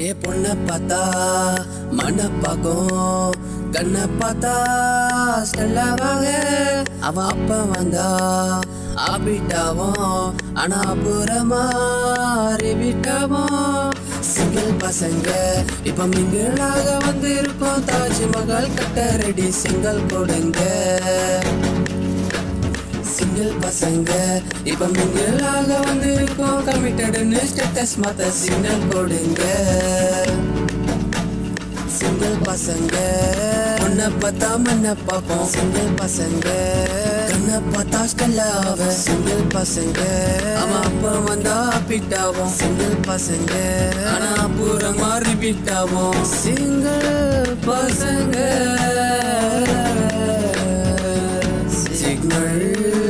ஏ பொண்ண பார்த்தா மண்ண பார்க்கும் கண்ண பார்த்தா ஸ்டெல்லாவாக அவன் அப்பா வந்தா ஆபிட்டாவும் ஆனா அப்புறமா ரிபிட்டாவும் சிங்கிள் பசங்க இப்ப மிங்கிளாக வந்து இருக்கோம் தாஜ்மஹால் கட்ட ரெடி சிங்கிள் கொடுங்க சிங்கிள் பசங்க இப்ப மிங்கிளாக வந்து இருக்கோம் கமிட்டடுன்னு ஸ்டேட்டஸ் மாத்த சிக்னல் கொடுங்க சிங்கிள் பசங்க பொண்ண பார்த்தா மண்ண பார்ப்போம் சிங்கிள் பசங்க கண்ண பார்த்தா ஸ்டெல்லாவ சிங்கிள் பசங்க அவன் அப்பா வந்தா பிட்டாவும் சிங்கிள் பசங்க ஆனா அப்புறமா ரிப்பீட் ஆகும் சிங்கிள் பசங்க சிக்னல்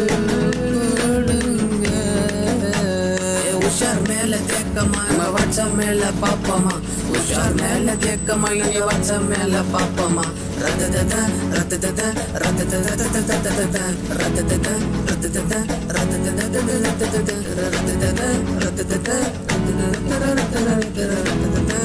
உஷார் மேல தேக்கமா நம்ம வாட்ஸ்அப் மேல பாப்போமா உஷார் மேல தேக்கமா இங்க வாட்ஸ்அப் மேல பாப்போமா ரத்ததத ரத்ததத ரத்ததத ரத்ததத ரத்ததத ரத்ததத ரத்ததத ரத்ததத ரத்ததத ரத்ததத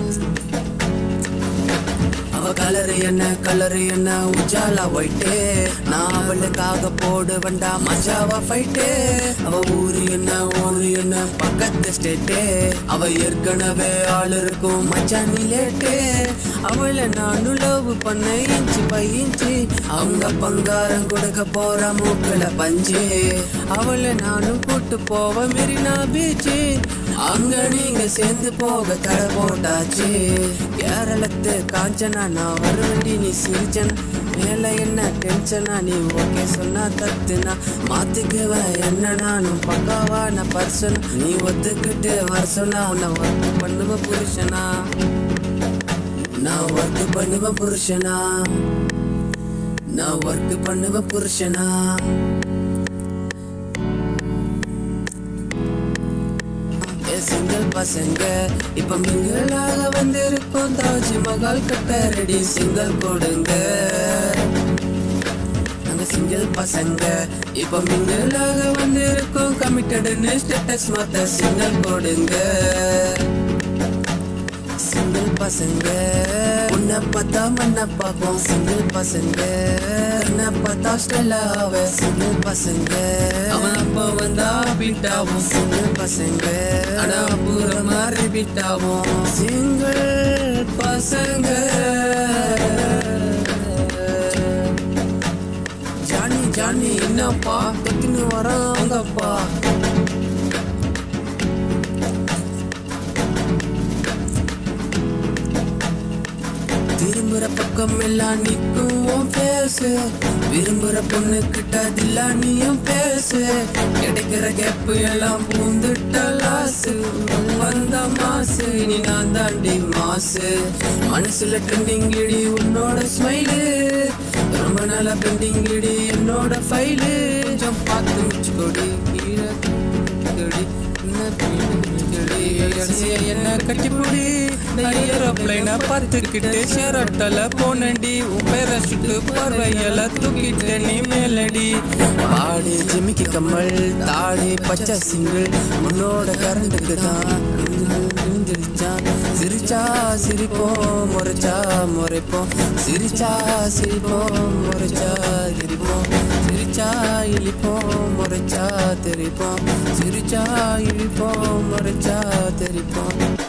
அவ கலரு என்ன கலரு என்ன உஜாலா ஒயிட்டு நான் அவளுக்காக போடு வண்டா மஜாவா ஃபைட்டு அவ ஊரு என்ன ஊரு என்ன பக்கத்து ஸ்டேட்டு அவ ஏற்கனவே ஆள் இருக்கும் மச்சான் நீ லேட்டு அவளை நான் லவ் பண்ண இன்ச்சு பை இன்ச்சு அவங்க பங்காரம் கொடுக்க போற மூக்குல பஞ்சு அவளை நானும் கூட்டு போவ மெரினா பீச்சு அங்க நீங்க சேர்ந்து போக தடை போட்டாச்சு கேரளத்து காஞ்சனா நான் வருவண்டி நீ சிரிச்சனா மேல என்ன டென்ஷனா நீ ஓகே சொன்னா தத்துனா மாத்திக்குவேன் என்ன நானும் பக்காவான பர்சனா நீ ஒத்துக்கிட்டு வர சொன்னா உன்னை ஒர்க் பண்ணுவ புருஷனா நான் ஒர்க் பண்ணுவ புருஷனா நான் ஒர்க் பண்ணுவ புருஷனா சிங்கிள் பசங்க இப்ப மிங்களாக வந்திருக்கோம் தாஜ்மஹால் கட்ட ரெடி சிங்கிள் கொடுங்க நாங்க சிங்கிள் பசங்க இப்ப மிங்களாக வந்திருக்கோம் கமிட்டடுன்னு ஸ்டேட்டஸ் மாத்த சிங்கிள் கொடுங்க சிங்கிள் பசங்க உன்னை பார்த்தா மண்ண பார்ப்போம் சிங்கிள் பசங்க கண்ணை பார்த்தா ஸ்டெல்லாவ சிங்கிள் பசங்க அவன் அப்பா வந்தா பீட்டாவும் சிங்கிள் பசங்க ஆனா பூரமா ரிப்பீட் ஆகும் சிங்கிள் பசங்க ஜானி ஜானி என்னப்பா தொட்டுன்னு வராங்கப்பா திரும்புற பக்கம் எல்லாம் நிற்கும் உன் பேசு விரும்புற பொண்ணு கிட்ட அதெல்லாம் நீயும் பேசு கிடைக்கிற கேப்பு எல்லாம் பூந்துட்ட லாசு வந்த மாசு இனி நான் தாண்டி மாசு மனசுல ட்ரெண்டிங் இடி உன்னோட ஸ்மைலு ரொம்ப நாளா பெண்டிங் இடி என்னோட ஃபைலு கொஞ்சம் பார்த்து முச்சுக்கொடி கீழே கொடி என்ன கட்டிப்புடி ஏரோப்ளைன பார்த்துக்கிட்டு ஷேரட்டல போனடி உன் பேரை சுட்டு பார்வையில தூக்கிட்டு நீ மேலடி பாடி ஜிமிக்கி கம்மல் தாடி பச்சை சிங்கிள் உன்னோட கரண்டுக்கு தான் சிரிச்சா சிரிப்போம் முறைச்சா முறைப்போம் சிரிச்சா சிரிப்போம் முறைச்சா சிரிப்போம் சிரிச்சா இழிப்போம் முறைச்சா தெரிப்போம் சிரிச்சா இழிப்போம் முறைச்சா தெரிப்போம்